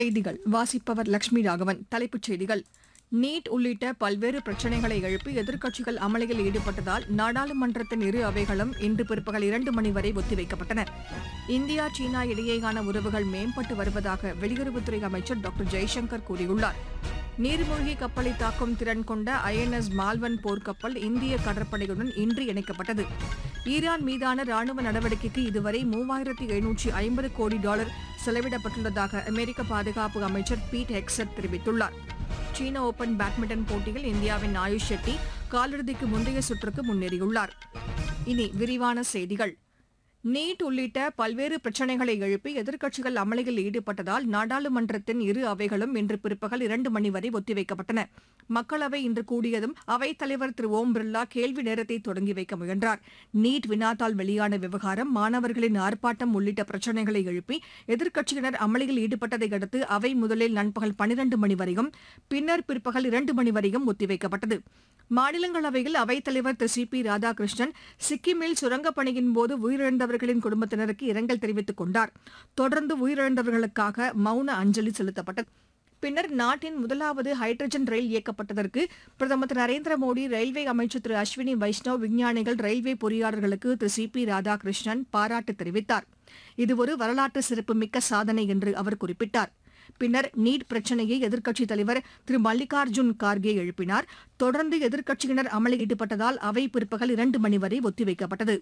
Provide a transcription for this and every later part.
செய்திகள் வாசிப்பவர் லட்சுமி ராகவன் தலைப்புச் செய்திகள் நீட் உள்ளிட்ட பல்வேறு பிரச்சினைகளை எழுப்பி எதிர்க்கட்சிகள் அமளியில் ஈடுபட்டதால் நாடாளுமன்றத்தின் இரு அவைகளும் இன்று பிற்பகல் இரண்டு மணி வரை ஒத்திவைக்கப்பட்டன இந்தியா சீனா இடையேயான உறவுகள் மேம்பட்டு வருவதாக வெளியுறவுத்துறை அமைச்சர் டாக்டர் ஜெய்சங்கர் கூறியுள்ளார் நீர்மூழ்கி கப்பலை தாக்கும் திறன் கொண்ட ஐஎன்எஸ் மால்வன் போர்க்கப்பல் இந்திய கடற்படையுடன் இன்று இணைக்கப்பட்டது ஈரான் மீதான ராணுவ நடவடிக்கைக்கு இதுவரை மூவாயிரத்தி எழுநூற்றி ஐம்பது கோடி டாலர் செலவிடப்பட்டுள்ளதாக அமெரிக்க பாதுகாப்பு அமைச்சர் பீட் ஹெக்ஸட் தெரிவித்துள்ளார் சீன ஓபன் பேட்மிண்டன் போட்டியில் இந்தியாவின் ஆயுஷ் ஷெட்டி காலிறுதிக்கு முந்தைய சுற்றுக்கு முன்னேறியுள்ளார் இனி விரிவான செய்திகள் நீட் உள்ளிட்ட பல்வேறு பிரச்சினைகளை எழுப்பி எதிர்க்கட்சிகள் அமளியில் ஈடுபட்டதால் நாடாளுமன்றத்தின் இரு அவைகளும் இன்று பிற்பகல் இரண்டு மணி வரை ஒத்திவைக்கப்பட்டன மக்களவை இன்று கூடியதும் அவைத் தலைவர் திரு ஓம் பிர்லா கேள்வி நேரத்தை தொடங்கி வைக்க முயன்றார் நீட் வினாத்தால் வெளியான விவகாரம் மாணவர்களின் ஆர்ப்பாட்டம் உள்ளிட்ட பிரச்சினைகளை எழுப்பி எதிர்க்கட்சியினர் அமளியில் ஈடுபட்டதை அடுத்து அவை முதலில் நண்பகல் பனிரண்டு மணி வரையும் பின்னர் பிற்பகல் இரண்டு மணி வரையும் ஒத்திவைக்கப்பட்டது மாநிலங்களவையில் அவைத்தலைவர் திரு சி பி ராதாகிருஷ்ணன் சிக்கிமில் சுரங்கப் பணியின் போது உயிரிழந்தவர்களின் குடும்பத்தினருக்கு இரங்கல் தெரிவித்துக் கொண்டார் தொடர்ந்து உயிரிழந்தவர்களுக்காக மௌன அஞ்சலி செலுத்தப்பட்டது பின்னர் நாட்டின் முதலாவது ஹைட்ரஜன் ரயில் இயக்கப்பட்டதற்கு பிரதமர் திரு நரேந்திர மோடி ரயில்வே அமைச்சர் திரு அஸ்வினி வைஷ்ணவ் விஞ்ஞானிகள் ரயில்வே பொறியாளர்களுக்கு திரு சி பி ராதாகிருஷ்ணன் பாராட்டு தெரிவித்தார் இது ஒரு வரலாற்று சிறப்புமிக்க சாதனை என்று அவர் குறிப்பிட்டார் பின்னர் நீட் பிரச்சினையை எதிர்க்கட்சித் தலைவர் திரு மல்லிகார்ஜுன் கார்கே எழுப்பினார் தொடர்ந்து எதிர்க்கட்சியினர் அமளியில் ஈடுபட்டதால் அவை பிற்பகல் இரண்டு மணி வரை ஒத்திவைக்கப்பட்டது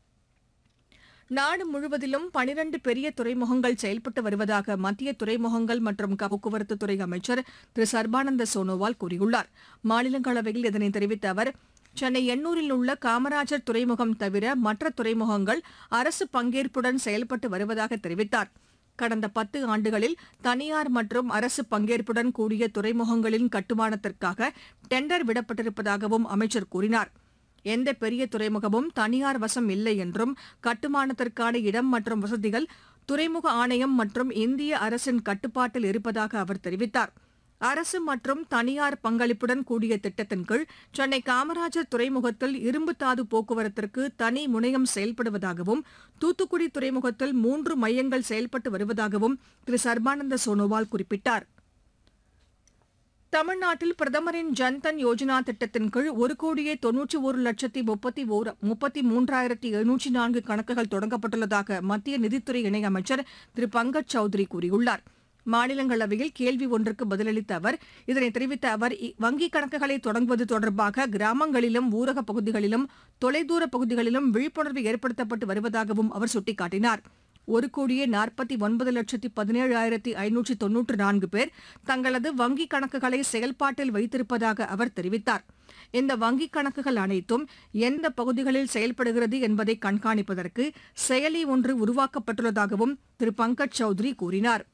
நாடு முழுவதிலும் பனிரண்டு பெரிய துறைமுகங்கள் செயல்பட்டு வருவதாக மத்திய துறைமுகங்கள் மற்றும் போக்குவரத்து துறை அமைச்சர் திரு சர்பானந்த சோனோவால் கூறியுள்ளார் மாநிலங்களவையில் இதனை தெரிவித்த அவர் சென்னை எண்ணூரில் உள்ள காமராஜர் துறைமுகம் தவிர மற்ற துறைமுகங்கள் அரசு பங்கேற்புடன் செயல்பட்டு வருவதாக தெரிவித்தார் கடந்த பத்து ஆண்டுகளில் தனியார் மற்றும் அரசு பங்கேற்புடன் கூடிய துறைமுகங்களின் கட்டுமானத்திற்காக டெண்டர் விடப்பட்டிருப்பதாகவும் அமைச்சர் கூறினார் எந்த பெரிய துறைமுகமும் தனியார் வசம் இல்லை என்றும் கட்டுமானத்திற்கான இடம் மற்றும் வசதிகள் துறைமுக ஆணையம் மற்றும் இந்திய அரசின் கட்டுப்பாட்டில் இருப்பதாக அவர் தெரிவித்தார் அரசு மற்றும் தனியார் பங்களிப்புடன் கூடிய திட்டத்தின் கீழ் சென்னை காமராஜர் துறைமுகத்தில் இரும்புத்தாது போக்குவரத்திற்கு தனி முனையம் செயல்படுவதாகவும் தூத்துக்குடி துறைமுகத்தில் மூன்று மையங்கள் செயல்பட்டு வருவதாகவும் திரு சர்பானந்த சோனோவால் குறிப்பிட்டார் தமிழ்நாட்டில் பிரதமரின் ஜன்தன் யோஜனா திட்டத்தின் கீழ் ஒரு கோடியே தொன்னூற்றி ஒரு லட்சத்தி முப்பத்தி ஓர் முப்பத்தி மூன்றாயிரத்தி எழுநூற்றி நான்கு கணக்குகள் தொடங்கப்பட்டுள்ளதாக மத்திய நிதித்துறை இணையமைச்சர் திரு பங்கஜ் சௌத்ரி கூறியுள்ளார் மாநிலங்களவையில் கேள்வி ஒன்றுக்கு பதிலளித்த அவர் இதனை தெரிவித்த அவர் இ- வங்கிக் கணக்குகளை தொடங்குவது தொடர்பாக கிராமங்களிலும் ஊரகப் பகுதிகளிலும் தொலைதூர பகுதிகளிலும் விழிப்புணர்வு ஏற்படுத்தப்பட்டு வருவதாகவும் அவர் சுட்டிக்காட்டினார் ஒரு கோடியே நாற்பத்தி ஒன்பது லட்சத்தி பதினேழாயிரத்தி ஐநூற்றி தொன்னூற்று நான்கு பேர் தங்களது வங்கிக் கணக்குகளை செயல்பாட்டில் வைத்திருப்பதாக அவர் தெரிவித்தார் இந்த வங்கிக் கணக்குகள் அனைத்தும் எந்த பகுதிகளில் செயல்படுகிறது என்பதை கண்காணிப்பதற்கு செயலி ஒன்று உருவாக்கப்பட்டுள்ளதாகவும் திரு பங்கஜ் சௌத்ரி கூறினார்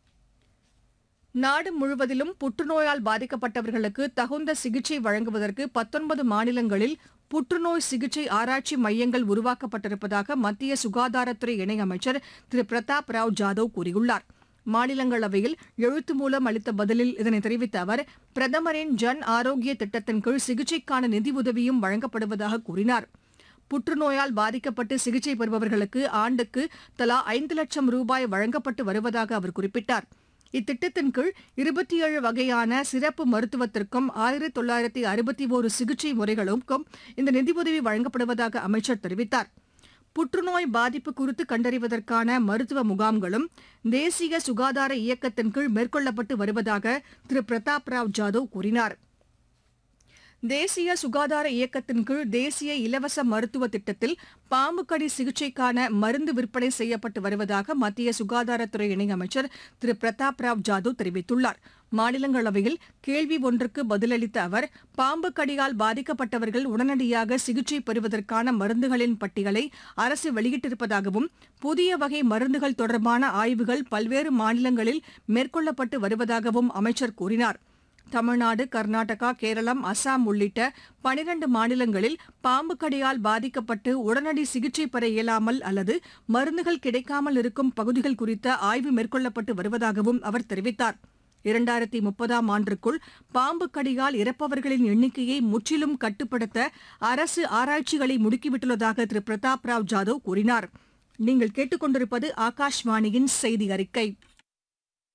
நாடு முழுவதிலும் புற்றுநோயால் பாதிக்கப்பட்டவர்களுக்கு தகுந்த சிகிச்சை வழங்குவதற்கு பத்தொன்பது மாநிலங்களில் புற்றுநோய் சிகிச்சை ஆராய்ச்சி மையங்கள் உருவாக்கப்பட்டிருப்பதாக மத்திய சுகாதாரத்துறை இணையமைச்சர் திரு பிரதாப் ராவ் ஜாதவ் கூறியுள்ளார் மாநிலங்களவையில் எழுத்து மூலம் அளித்த பதிலில் இதனை தெரிவித்த அவர் பிரதமரின் ஜன் ஆரோக்கிய திட்டத்தின் கீழ் சிகிச்சைக்கான நிதி உதவியும் வழங்கப்படுவதாக கூறினார் புற்றுநோயால் பாதிக்கப்பட்டு சிகிச்சை பெறுபவர்களுக்கு ஆண்டுக்கு தலா ஐந்து லட்சம் ரூபாய் வழங்கப்பட்டு வருவதாக அவர் குறிப்பிட்டார் இத்திட்டத்தின் கீழ் இருபத்தி ஏழு வகையான சிறப்பு மருத்துவத்திற்கும் ஆயிரத்தி தொள்ளாயிரத்தி அறுபத்தி ஒரு சிகிச்சை முறைகளுக்கும் இந்த நிதியுதவி வழங்கப்படுவதாக அமைச்சர் தெரிவித்தார் புற்றுநோய் பாதிப்பு குறித்து கண்டறிவதற்கான மருத்துவ முகாம்களும் தேசிய சுகாதார இயக்கத்தின் கீழ் மேற்கொள்ளப்பட்டு வருவதாக திரு பிரதாப் ராவ் ஜாதவ் கூறினார் தேசிய சுகாதார இயக்கத்தின் கீழ் தேசிய இலவச மருத்துவ திட்டத்தில் பாம்பு கடி சிகிச்சைக்கான மருந்து விற்பனை செய்யப்பட்டு வருவதாக மத்திய சுகாதாரத்துறை இணையமைச்சர் திரு பிரதாப் ராவ் ஜாதவ் தெரிவித்துள்ளார் மாநிலங்களவையில் கேள்வி ஒன்றுக்கு பதிலளித்த அவர் பாம்பு கடியால் பாதிக்கப்பட்டவர்கள் உடனடியாக சிகிச்சை பெறுவதற்கான மருந்துகளின் பட்டியலை அரசு வெளியிட்டிருப்பதாகவும் புதிய வகை மருந்துகள் தொடர்பான ஆய்வுகள் பல்வேறு மாநிலங்களில் மேற்கொள்ளப்பட்டு வருவதாகவும் அமைச்சர் கூறினார் தமிழ்நாடு கர்நாடகா கேரளம் அசாம் உள்ளிட்ட பனிரண்டு மாநிலங்களில் பாம்பு கடியால் பாதிக்கப்பட்டு உடனடி சிகிச்சை பெற இயலாமல் அல்லது மருந்துகள் கிடைக்காமல் இருக்கும் பகுதிகள் குறித்த ஆய்வு மேற்கொள்ளப்பட்டு வருவதாகவும் அவர் தெரிவித்தார் இரண்டாயிரத்தி முப்பதாம் ஆண்டிற்குள் பாம்பு கடியால் இறப்பவர்களின் எண்ணிக்கையை முற்றிலும் கட்டுப்படுத்த அரசு ஆராய்ச்சிகளை முடுக்கிவிட்டுள்ளதாக திரு பிரதாப் ராவ் ஜாதவ் கூறினார் நீங்கள் கேட்டுக்கொண்டிருப்பது ஆகாஷ்வாணியின் செய்தி அறிக்கை